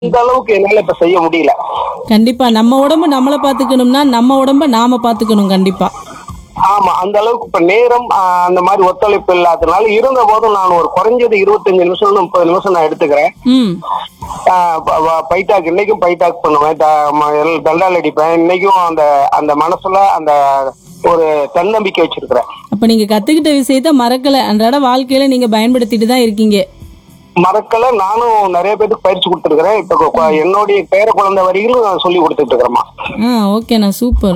இந்த அளவுக்கு என்னால இப்ப செய்ய முடியல கண்டிப்பா நம்ம உடம்பு நம்மளை பாத்துக்கணும்னா நம்ம உடம்ப நாம பாத்துக்கணும் கண்டிப்பா ஆமா அந்த அளவுக்கு இப்ப நேரம் ஆஹ், அந்த மாதிரி ஒத்துழைப்பு இல்லாதனால இருந்த போதும் நான் ஒரு குறைஞ்சது இருபத்தஞ்சு நிமிஷம் முப்பது நிமிஷம் நான் எடுத்துக்கிறேன் ம் ஆஹ் ப- ப- பைட்டாக் இன்னைக்கும் பைட்டாக் பண்ணுவேன் த- ம- எல் தண்டால் அடிப்பேன் இன்னைக்கும் அந்த அந்த மனசுல அந்த ஒரு தன்னம்பிக்கை வச்சிருக்கிறேன் அப்ப நீங்க கத்துக்கிட்ட விஷயத்த மறக்கல அன்றாட வாழ்க்கையில நீங்க பயன்படுத்திட்டு தான் இருக்கீங்க மறக்கல நானும் நிறைய பேருக்கு பயிற்சி கொடுத்துருக்கிறேன் இப்ப கொ- கொ- என்னுடைய பேர குழந்தை வரையிலும் நான் சொல்லி கொடுத்துட்டு இருக்கிறேம்மா ஆ ஓகேண்ணா சூப்பர்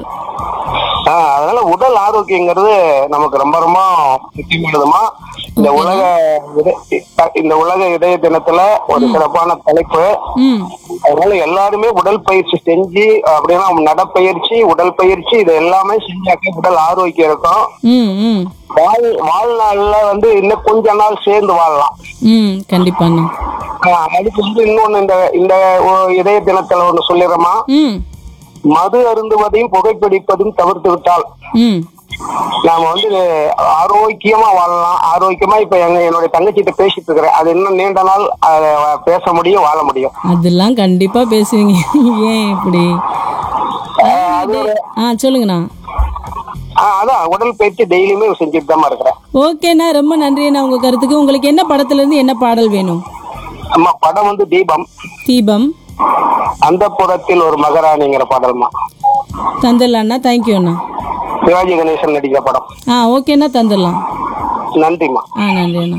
ஆஹ் அதனால உடல் ஆரோக்கியங்கிறது நமக்கு ரொம்ப ரொம்ப முக்கியமானதுமா இந்த உலக இட- இந்த உலக இதய தினத்துல ஒரு சிறப்பான தலைப்பு ம் அதனால எல்லாருமே உடல் பயிற்சி செஞ்சு அப்படின்னா நடப்பயிற்சி உடல் பயிற்சி இது எல்லாமே செஞ்சாக்க உடல் ஆரோக்கியம் இருக்கும் ம் ம் வாழ் வாழ்நாள்ல வந்து இன்னும் கொஞ்ச நாள் சேர்ந்து வாழலாம் ம் கண்டிப்பாண்ணா ஆஹ் அதுக்கு வந்து இன்னொன்னு இந்த இந்த ஒ- இதய தினத்துல ஒண்ணு சொல்லிடுறோமா ம் மது அருந்துவதையும் புகைப்பிடிப்பதையும் தவிர்த்து விட்டால் ம் நாம வந்து ஆரோக்கியமா வாழலாம் ஆரோக்கியமா இப்ப எங்க என்னுடைய தங்கச்சிட்ட பேசிட்டு இருக்கிறேன் அது இன்னும் நீண்ட நாள் அஹ், பேச முடியும் வாழ முடியும் அதெல்லாம் கண்டிப்பா பேசுவீங்க ஏன் இப்படி அஹ், அது ஒரு ஆ சொல்லுங்கண்ணா ஆஹ், அதான் உடல் பயிற்சி டெய்லியுமே செஞ்சுட்டு தான் இருக்கிறேன் ஓகேண்ணா ரொம்ப நன்றிண்ணா உங்க கருத்துக்கு உங்களுக்கு என்ன படத்துல இருந்து என்ன பாடல் வேணும் அம்மா படம் வந்து தீபம் தீபம் அந்த புறத்தில் ஒரு மகாராணிங்கிற பாடல்மா தந்துடலாண்ணா தேங்க்யூ அண்ணா சிவாஜி கணேசன் நடிக்கிற படம் ஆ ஓகேண்ணா தந்துடலாம் நன்றிம்மா ஆ நன்றி அண்ணா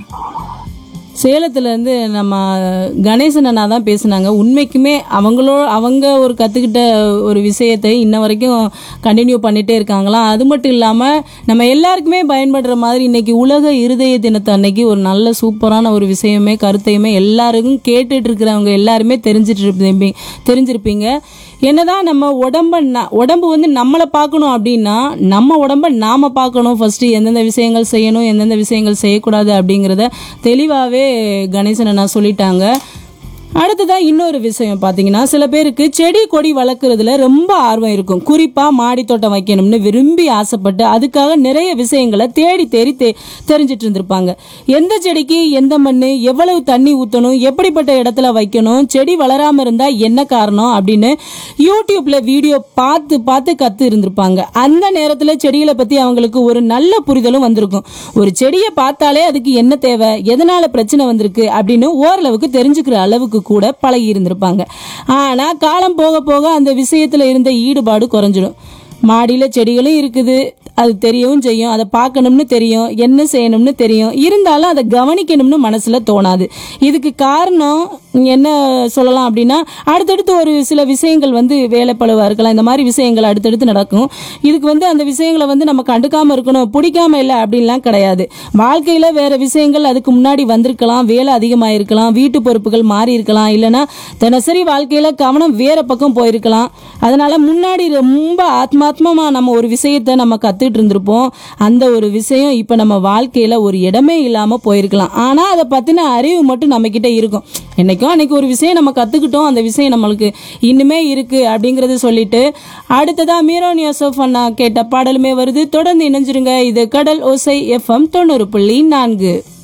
சேலத்துல இருந்து நம்ம கணேசன் அண்ணா தான் பேசுனாங்க உண்மைக்குமே அவங்களோ அவங்க ஒரு கற்றுக்கிட்ட ஒரு விஷயத்தை இன்ன வரைக்கும் கண்டினியூ பண்ணிட்டே இருக்காங்களாம் அது மட்டும் இல்லாமல் நம்ம எல்லாருக்குமே பயன்படுற மாதிரி இன்னைக்கு உலக இருதய தினத்தை அன்னைக்கு ஒரு நல்ல சூப்பரான ஒரு விஷயமே கருத்தையுமே எல்லாருக்கும் கேட்டுட்டு இருக்கிறவங்க எல்லாருமே தெரிஞ்சிட்டு இருப்பீங்க தெரிஞ்சிருப்பீங்க என்னதான் நம்ம உடம்ப ந- உடம்பு வந்து நம்மளை பார்க்கணும் அப்படின்னா நம்ம உடம்ப நாம பார்க்கணும் ஃபர்ஸ்ட் எந்தெந்த விஷயங்கள் செய்யணும் எந்தெந்த விஷயங்கள் செய்யக்கூடாது அப்படிங்கிறத தெளிவாகவே கணேசன் அண்ணா சொல்லிட்டாங்க அடுத்ததா இன்னொரு விஷயம் பார்த்தீங்கன்னா சில பேருக்கு செடி கொடி வளர்க்குறதுல ரொம்ப ஆர்வம் இருக்கும் குறிப்பாக மாடி தோட்டம் வைக்கணும்னு விரும்பி ஆசைப்பட்டு அதுக்காக நிறைய விஷயங்களை தேடி தேடி தே தெரிஞ்சிட்டு இருந்திருப்பாங்க எந்த செடிக்கு எந்த மண் எவ்வளவு தண்ணி ஊற்றணும் எப்படிப்பட்ட இடத்துல வைக்கணும் செடி வளராமல் இருந்தால் என்ன காரணம் அப்படின்னு யூடியூப்ல வீடியோ பார்த்து பார்த்து கற்று இருந்திருப்பாங்க அந்த நேரத்தில் செடிகளை பற்றி அவங்களுக்கு ஒரு நல்ல புரிதலும் வந்திருக்கும் ஒரு செடியை பார்த்தாலே அதுக்கு என்ன தேவை எதனால பிரச்சனை வந்திருக்கு அப்படின்னு ஓரளவுக்கு தெரிஞ்சுக்கிற அளவுக்கு கூட பழகி இருந்திருப்பாங்க ஆனா காலம் போக போக அந்த விஷயத்துல இருந்த ஈடுபாடு குறைஞ்சிடும் மாடியில செடிகளும் இருக்குது அது தெரியவும் செய்யும் அதை பார்க்கணும்னு தெரியும் என்ன செய்யணும்னு தெரியும் இருந்தாலும் அதை கவனிக்கணும்னு மனசுல தோணாது இதுக்கு காரணம் என்ன சொல்லலாம் அப்படின்னா அடுத்தடுத்து ஒரு சில விஷயங்கள் வந்து வேலைப்பழுவா இருக்கலாம் இந்த மாதிரி விஷயங்கள் அடுத்தடுத்து நடக்கும் இதுக்கு வந்து அந்த விஷயங்களை வந்து நம்ம கண்டுக்காம இருக்கணும் பிடிக்காம இல்லை அப்படின்லாம் கிடையாது வாழ்க்கையில வேற விஷயங்கள் அதுக்கு முன்னாடி வந்திருக்கலாம் வேலை அதிகமாக இருக்கலாம் வீட்டு பொறுப்புகள் மாறி இருக்கலாம் இல்லைன்னா தினசரி வாழ்க்கையில கவனம் வேற பக்கம் போயிருக்கலாம் அதனால முன்னாடி ரொம்ப ஆத்மாத்மமா நம்ம ஒரு விஷயத்த நம்ம கத்துட்டு இருந்திருப்போம் அந்த ஒரு விஷயம் இப்ப நம்ம வாழ்க்கையில ஒரு இடமே இல்லாம போயிருக்கலாம் ஆனா அதை பத்தின அறிவு மட்டும் நம்ம கிட்ட இருக்கும் என்னைக்கும் அன்னைக்கு ஒரு விஷயம் நம்ம கத்துக்கிட்டோம் அந்த விஷயம் நம்மளுக்கு இன்னுமே இருக்கு அப்படிங்கறத சொல்லிட்டு அடுத்ததா மீரோன் யோசப் அண்ணா கேட்ட பாடலுமே வருது தொடர்ந்து இணைஞ்சிருங்க இது கடல் ஓசை எஃப்எம் தொண்ணூறு புள்ளி நான்கு